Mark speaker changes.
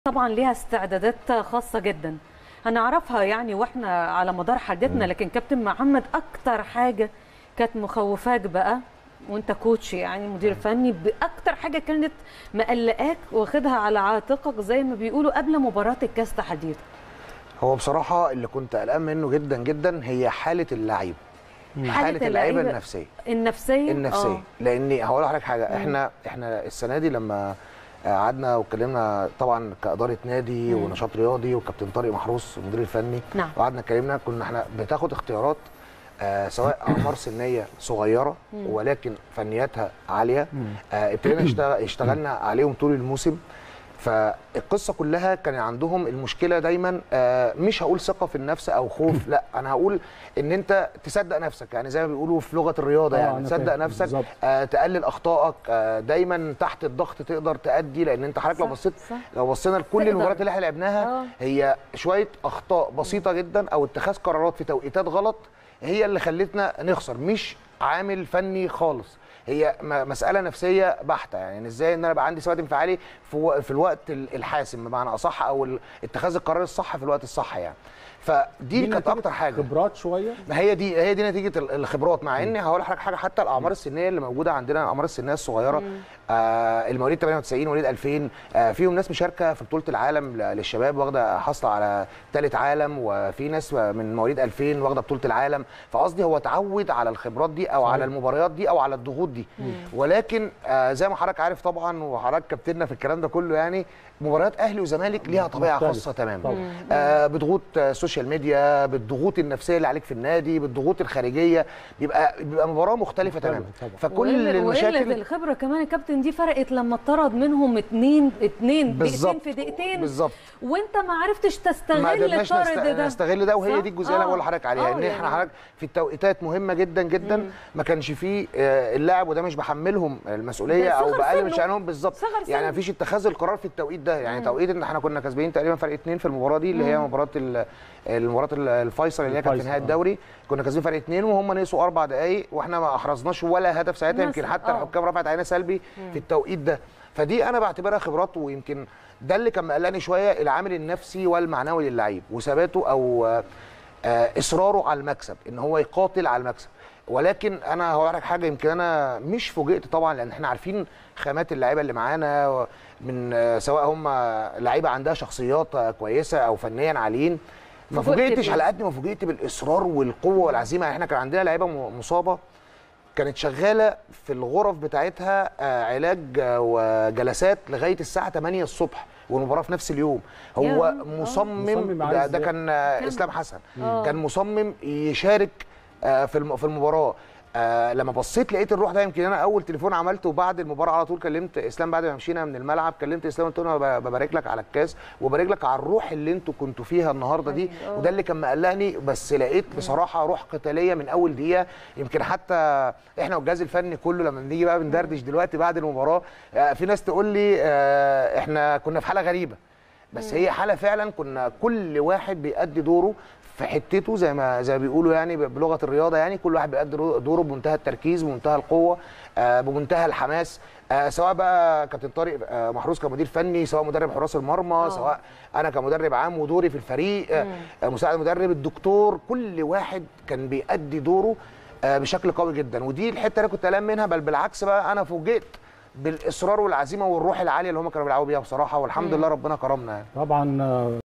Speaker 1: طبعا ليها استعدادات خاصه جدا هنعرفها يعني واحنا على مدار حديثنا لكن كابتن محمد اكتر حاجه كانت مخوفاك بقى وانت كوتش يعني مدير فني باكتر حاجه كانت مقلقاك واخدها على عاتقك زي ما بيقولوا قبل مباراه الكاس تحديدا
Speaker 2: هو بصراحه اللي كنت قلقان منه جدا جدا هي حاله اللعيب حاله اللعيبه النفسيه
Speaker 1: النفسيه
Speaker 2: النفسيه
Speaker 1: آه.
Speaker 2: لاني هقول لحضرتك حاجه احنا احنا السنه دي لما قعدنا واتكلمنا طبعا كاداره نادي
Speaker 1: مم.
Speaker 2: ونشاط رياضي وكابتن طارق محروس المدير الفني
Speaker 1: نعم.
Speaker 2: وقعدنا اتكلمنا كنا احنا بتاخد اختيارات آه سواء اعمار سنيه صغيره ولكن فنياتها عاليه آه ابتدينا اشتغل اشتغلنا عليهم طول الموسم فالقصه كلها كان عندهم المشكله دايما آه مش هقول ثقه في النفس او خوف لا انا هقول ان انت تصدق نفسك يعني زي ما بيقولوا في لغه الرياضه
Speaker 3: آه،
Speaker 2: يعني
Speaker 3: أنا
Speaker 2: تصدق
Speaker 3: فاهم.
Speaker 2: نفسك
Speaker 3: بالظبط.
Speaker 2: آه تقلل اخطائك آه دايما تحت الضغط تقدر تأدي لان انت حضرتك لو
Speaker 1: صح،
Speaker 2: بصيت
Speaker 1: صح.
Speaker 2: لو بصينا لكل
Speaker 1: تقدر.
Speaker 2: المباريات اللي احنا لعبناها
Speaker 1: آه.
Speaker 2: هي شويه اخطاء بسيطه جدا او اتخاذ قرارات في توقيتات غلط هي اللي خلتنا نخسر مش عامل فني خالص هي م- مساله نفسيه بحته يعني إن ازاي ان انا بقى عندي ثبات انفعالي في, و- في الوقت ال- الحاسم بمعنى اصح او ال- اتخاذ القرار الصح في الوقت الصح يعني فدي كانت
Speaker 3: نتيجة
Speaker 2: اكتر حاجه
Speaker 3: خبرات شويه
Speaker 2: ما هي دي هي دي نتيجه ال- الخبرات مع ان هقول لحضرتك حاجه حتى الاعمار السنيه اللي موجوده عندنا الاعمار السنيه الصغيره آه المواليد 98 مواليد 2000 آه فيهم ناس مشاركه في بطوله العالم ل- للشباب واخده حاصله على ثالث عالم وفي ناس من مواليد 2000 واخده بطوله العالم فقصدي هو اتعود على الخبرات دي او
Speaker 3: صحيح.
Speaker 2: على المباريات دي او على الضغوط دي ولكن آه زي ما حضرتك عارف طبعا وحضرتك كابتننا في الكلام ده كله يعني مباريات اهلي وزمالك ليها طبيعه
Speaker 3: مختلف.
Speaker 2: خاصه تماما
Speaker 3: طبعا.
Speaker 2: آه بضغوط آه، سوشيال ميديا بالضغوط النفسيه اللي عليك في النادي بالضغوط الخارجيه بيبقى بيبقى مباراه مختلفه تماما
Speaker 3: طبعا.
Speaker 2: فكل
Speaker 1: وقلة-
Speaker 2: المشاكل
Speaker 1: وقلة الخبره كمان الكابتن دي فرقت لما اتطرد منهم اتنين اتنين دقيقتين
Speaker 2: بالظبط
Speaker 1: في دقيقتين
Speaker 2: بالظبط
Speaker 1: وانت ما عرفتش
Speaker 2: ما
Speaker 1: تستغل
Speaker 2: قدرناش
Speaker 1: الطرد
Speaker 2: نست-
Speaker 1: ده
Speaker 2: نستغل ده وهي
Speaker 1: صح؟
Speaker 2: دي الجزئيه اللي
Speaker 1: آه.
Speaker 2: بقول لحضرتك عليها
Speaker 1: آه،
Speaker 2: ان
Speaker 1: يعني-
Speaker 2: احنا حضرتك في التوقيتات مهمه جدا جدا ما كانش فيه آه، اللاعب وده مش بحملهم المسؤوليه
Speaker 1: ده
Speaker 2: او
Speaker 1: صغر
Speaker 2: بقلل من
Speaker 1: سنه.
Speaker 2: شانهم بالظبط
Speaker 1: صغر
Speaker 2: يعني
Speaker 1: سنه.
Speaker 2: ما فيش اتخاذ القرار في التوقيت ده يعني توقيت ان احنا كنا كسبانين تقريبا فرق اثنين في المباراه دي اللي هي مباراه ال- المباراه ال- الفيصل اللي هي كانت في
Speaker 3: الفيصل،
Speaker 2: نهايه
Speaker 3: آه.
Speaker 2: الدوري كنا كاسبين فرق اثنين وهم نقصوا اربع دقائق واحنا ما احرزناش ولا هدف ساعتها يمكن
Speaker 1: مثلا،
Speaker 2: حتى
Speaker 1: آه.
Speaker 2: الحكام رفعت علينا سلبي في التوقيت ده فدي انا بعتبرها خبرات ويمكن ده اللي كان مقلقني شويه العامل النفسي والمعنوي للعيب وثباته او آه، آه، اصراره على المكسب ان هو يقاتل على المكسب ولكن انا هقول لك حاجه يمكن انا مش فوجئت طبعا لان احنا عارفين خامات اللعيبه اللي معانا من آه، سواء هم لعيبه عندها شخصيات آه، كويسه او فنيا عاليين ما
Speaker 1: فوجئت
Speaker 2: فوجئتش
Speaker 1: بإيه؟
Speaker 2: على قد ما فوجئت بالاصرار والقوه والعزيمه يعني احنا كان عندنا لعيبه م- مصابه كانت شغاله في الغرف بتاعتها آه، علاج آه، وجلسات لغايه الساعه 8 الصبح والمباراه في نفس اليوم هو
Speaker 1: يا، آه.
Speaker 2: مصمم
Speaker 3: مصمم
Speaker 2: ده,
Speaker 3: عايز
Speaker 2: ده كان آه،
Speaker 1: كمل.
Speaker 2: اسلام حسن
Speaker 1: آه.
Speaker 2: كان مصمم يشارك آه، في الم- في المباراه آه لما بصيت لقيت الروح ده يمكن انا اول تليفون عملته بعد المباراه على طول كلمت اسلام بعد ما مشينا من الملعب كلمت اسلام قلت له انا ب- ببارك لك على الكاس وببارك لك على الروح اللي انتوا كنتوا فيها النهارده دي
Speaker 1: أيوة.
Speaker 2: وده اللي كان مقلقني بس لقيت بصراحه روح قتاليه من اول دقيقه يمكن حتى احنا والجهاز الفني كله لما بنيجي بقى بندردش دلوقتي بعد المباراه آه في ناس تقول لي آه احنا كنا في حاله غريبه بس هي حاله فعلا كنا كل واحد بيأدي دوره في حتته زي ما زي ما بيقولوا يعني ب- بلغه الرياضه يعني كل واحد بيأدي رو- دوره بمنتهى التركيز بمنتهى القوه آه، بمنتهى الحماس آه، سواء بقى كابتن طارق آه، محروس كمدير فني سواء مدرب حراس المرمى سواء انا كمدرب عام ودوري في الفريق آه، آه، مساعد مدرب الدكتور كل واحد كان بيأدي دوره آه، بشكل قوي جدا ودي الحته اللي كنت قلقان منها بل بالعكس بقى انا فوجئت بالاصرار والعزيمه والروح العاليه اللي هم كانوا بيلعبوا بيها بصراحه والحمد لله ربنا كرمنا يعني
Speaker 3: طبعا آه،